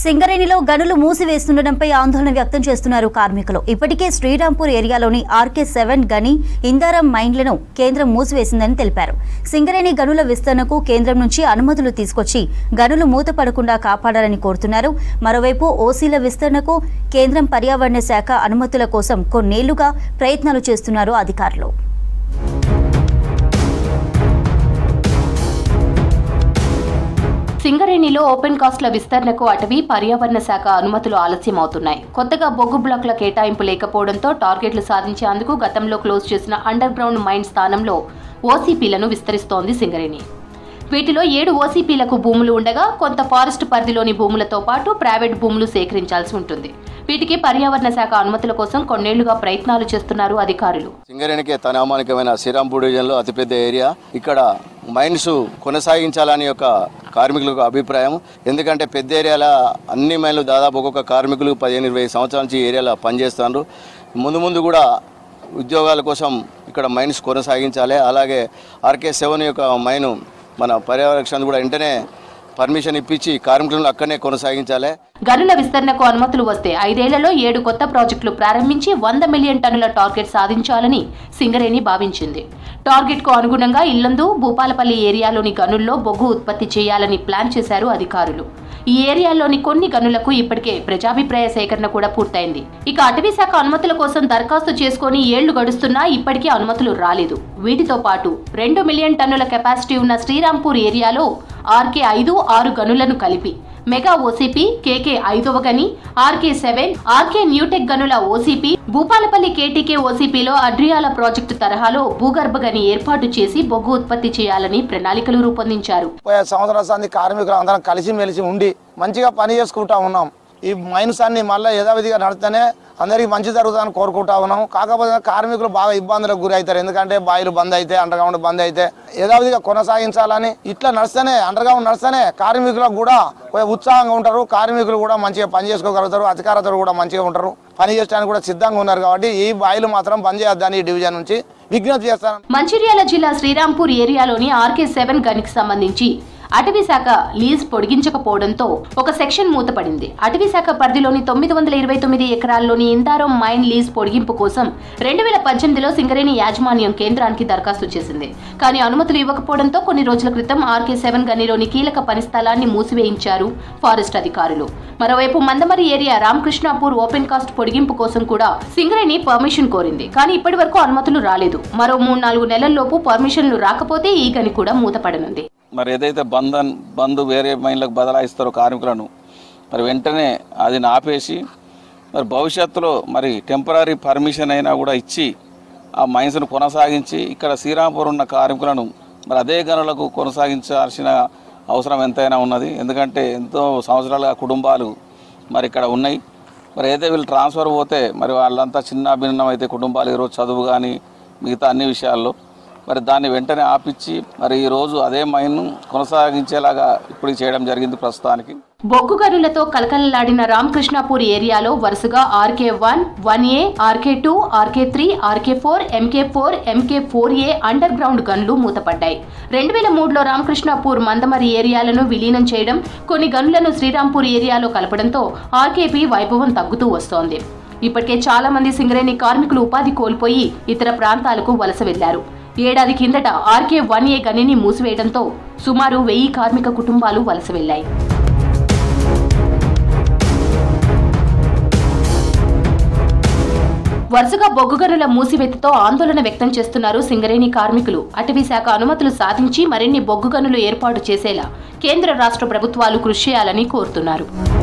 సింగరేణిలో గనులు మూసివేస్తుండటంపై ఆందోళన వ్యక్తం చేస్తున్నారు కార్మికులు ఇప్పటికే శ్రీరాంపూర్ ఏరియాలోని ఆర్కే సెవెన్ గని ఇందారం మైన్లను కేంద్రం మూసివేసిందని తెలిపారు సింగరేణి గనుల విస్తరణకు కేంద్రం నుంచి అనుమతులు తీసుకొచ్చి గనులు మూతపడకుండా కాపాడాలని కోరుతున్నారు మరోవైపు ఓసీల విస్తరణకు కేంద్రం పర్యావరణ శాఖ అనుమతుల కోసం కొన్నేళ్లుగా ప్రయత్నాలు చేస్తున్నారు అధికారులు సింగరేణిలో ఓపెన్ కాస్ట్ల విస్తరణకు అటవీ పర్యావరణ శాఖ అనుమతులు ఆలస్యం అవుతున్నాయి కొత్తగా బొగ్గు బ్లాక్ల కేటాయింపు లేకపోవడంతో టార్గెట్లు సాధించేందుకు గతంలో క్లోజ్ చేసిన అండర్ గ్రౌండ్ మైన్ స్థానంలో ఓసీపీలను విస్తరిస్తోంది సింగరేణి వీటిలో ఏడు ఓసీపీలకు భూములు ఉండగా కొంత ఫారెస్ట్ పరిధిలోని భూములతో పాటు ప్రైవేట్ భూములు సేకరించాల్సి ఉంటుంది వీటికి పర్యావరణ శాఖ అనుమతుల కోసం కొన్నేళ్లుగా ప్రయత్నాలు చేస్తున్నారు అధికారులు సింగరేణికి తనామానికమైన శ్రీరాంపూర్ డివిజన్లో అతిపెద్ద ఏరియా ఇక్కడ మైన్స్ కొనసాగించాలని యొక్క కార్మికులకు అభిప్రాయం ఎందుకంటే పెద్ద ఏరియాలో అన్ని మైన్లు దాదాపు ఒక్కొక్క కార్మికులు పదిహేను ఇరవై సంవత్సరాల నుంచి ఈ ఏరియాలో పనిచేస్తున్నారు ముందు ముందు కూడా ఉద్యోగాల కోసం ఇక్కడ మైన్స్ కొనసాగించాలి అలాగే ఆర్కే సెవెన్ యొక్క మైను మన పర్యావరణ కూడా వెంటనే పర్మిషన్ ఇప్పించి కార్మికులను అక్కడనే కొనసాగించాలి గనుల విస్తరణకు అనుమతులు వస్తే ఐదేళ్లలో ఏడు కొత్త ప్రాజెక్టులు ప్రారంభించి వంద మిలియన్ టన్నుల టార్గెట్ సాధించాలని సింగరేణి భావించింది టార్గెట్ కు అనుగుణంగా ఇల్లందు భూపాలపల్లి ఏరియాలోని గనుల్లో బొగ్గు ఉత్పత్తి చేయాలని ప్లాన్ చేశారు అధికారులు ఈ ఏరియాలోని కొన్ని గనులకు ఇప్పటికే ప్రజాభిప్రాయ సేకరణ కూడా పూర్తయింది ఇక అటవీ శాఖ అనుమతుల కోసం దరఖాస్తు చేసుకుని ఏళ్లు గడుస్తున్నా ఇప్పటికీ అనుమతులు రాలేదు వీటితో పాటు రెండు మిలియన్ టన్నుల కెపాసిటీ ఉన్న శ్రీరాంపూర్ ఏరియాలో ఆర్కే ఐదు ఆరు గనులను కలిపి మెగా ఓసీపీ కేకే ఐదవ గని ఆర్కే సెవెన్ ఆర్కే న్యూటెక్ గనుల ఓసీపీ భూపాలపల్లి కేటీకే ఓసీపీలో అడ్రియాల ప్రాజెక్టు తరహాలో భూగర్భ గని ఏర్పాటు చేసి బొగ్గు ఉత్పత్తి చేయాలని ప్రణాళికలు రూపొందించారు పోయే సంవత్సరాల సంది కార్మికులు అందరం కలిసి మెలిసి ఉండి మంచిగా పని చేసుకుంటా ఉన్నాం ఈ మైన్స్ అన్ని మళ్ళీ యథావిధిగా నడిస్తేనే అందరికీ మంచి జరుగుతుందని కోరుకుంటా ఉన్నాం కాకపోతే కార్మికులు బాగా ఇబ్బందులకు గురి అవుతారు ఎందుకంటే బాయిలు బంద్ అయితే అండర్ గ్రౌండ్ బంద్ అయితే యథావిధిగా కొనసాగించాలని ఇట్లా నడిస్తేనే అండర్ గ్రౌండ్ నడిస్తేనే కార్మికులకు కూడా కొంచెం ఉత్సాహంగా ఉంటారు కార్మికులు కూడా మంచిగా పని చేసుకోగలుగుతారు అధికారులతో కూడా మంచిగా ఉంటారు పని చేయడానికి కూడా సిద్ధంగా ఉన్నారు కాబట్టి ఈ బాయిలు మాత్రం బంద్ చేయొద్దని ఈ డివిజన్ నుంచి విజ్ఞప్తి చేస్తాను మంచిర్యాల జిల్లా శ్రీరాంపూర్ ఏరియాలోని ఆర్కే సెవెన్ గనికి సంబంధించి అటవీ శాఖ లీజ్ పొడిగించకపోవడంతో ఒక సెక్షన్ మూతపడింది అటవీ శాఖ పరిధిలోని తొమ్మిది వందల ఇరవై తొమ్మిది ఎకరాల్లోని ఇందారం మైన్ లీజ్ పొడిగింపు కోసం రెండు వేల పద్దెనిమిదిలో సింగరేణి యాజమాన్యం కేంద్రానికి దరఖాస్తు చేసింది కానీ అనుమతులు ఇవ్వకపోవడంతో కొన్ని రోజుల క్రితం ఆర్కే సెవెన్ గనిలోని కీలక పని స్థలాన్ని మూసివేయించారు ఫారెస్ట్ అధికారులు మరోవైపు Mandamarri area Ramakrishnapur open cast పొడిగింపు కోసం కూడా సింగరేణి పర్మిషన్ కోరింది కానీ ఇప్పటి వరకు అనుమతులు రాలేదు మరో మూడు నాలుగు నెలల్లోపు పర్మిషన్లు రాకపోతే ఈ గని కూడా మూతపడనుంది మరి ఏదైతే బంధన్ బంద్ వేరే మైన్లకు బదలాయిస్తారో కార్మికులను మరి వెంటనే అది ఆపేసి మరి భవిష్యత్తులో మరి టెంపరీ పర్మిషన్ అయినా కూడా ఇచ్చి ఆ మైన్స్ను కొనసాగించి ఇక్కడ శ్రీరాంపూర్ ఉన్న కార్మికులను మరి అదే గనులకు కొనసాగించాల్సిన అవసరం ఎంతైనా ఉన్నది ఎందుకంటే ఎంతో సంవత్సరాలుగా కుటుంబాలు మరి ఇక్కడ ఉన్నాయి మరి ఏదైతే వీళ్ళు ట్రాన్స్ఫర్ పోతే మరి వాళ్ళంతా చిన్న భిన్నం అయితే కుటుంబాలు ఈరోజు చదువు కానీ మిగతా అన్ని విషయాల్లో మరి దాన్ని వెంటనే ఆపిచ్చి మరి ఈరోజు అదే మైన్ కొనసాగించేలాగా ఇప్పుడు చేయడం జరిగింది ప్రస్తుతానికి బొగ్గు గనులతో కలకలలాడిన రామకృష్ణాపూర్ ఏరియాలో వరుసగా RK one one A RK two RK three RK four MK four MK four A underground గనులు మూతపడ్డాయి రెండు వేల మూడులో రామకృష్ణాపూర్ మందమరి ఏరియాలను విలీనం చేయడం కొన్ని గనులను శ్రీరాంపూర్ ఏరియాలో కలపడంతో ఆర్కేపీ వైభవం తగ్గుతూ వస్తోంది ఇప్పటికే చాలా మంది సింగరేణి కార్మికులు ఉపాధి కోల్పోయి ఇతర ప్రాంతాలకు వలస వెళ్లారు ఏడాది కిందట ఆర్కే వన్ ఏ గనిని మూసివేయడంతో సుమారు వెయ్యి కార్మిక కుటుంబాలు వలస వెళ్లాయి వరుసగా బొగ్గు గనుల మూసివేతతో ఆందోళన వ్యక్తం చేస్తున్నారు సింగరేణి కార్మికులు అటవీ శాఖ అనుమతులు సాధించి మరిన్ని బొగ్గు గనులు ఏర్పాటు చేసేలా కేంద్ర రాష్ట్ర ప్రభుత్వాలు కృషి చేయాలని కోరుతున్నారు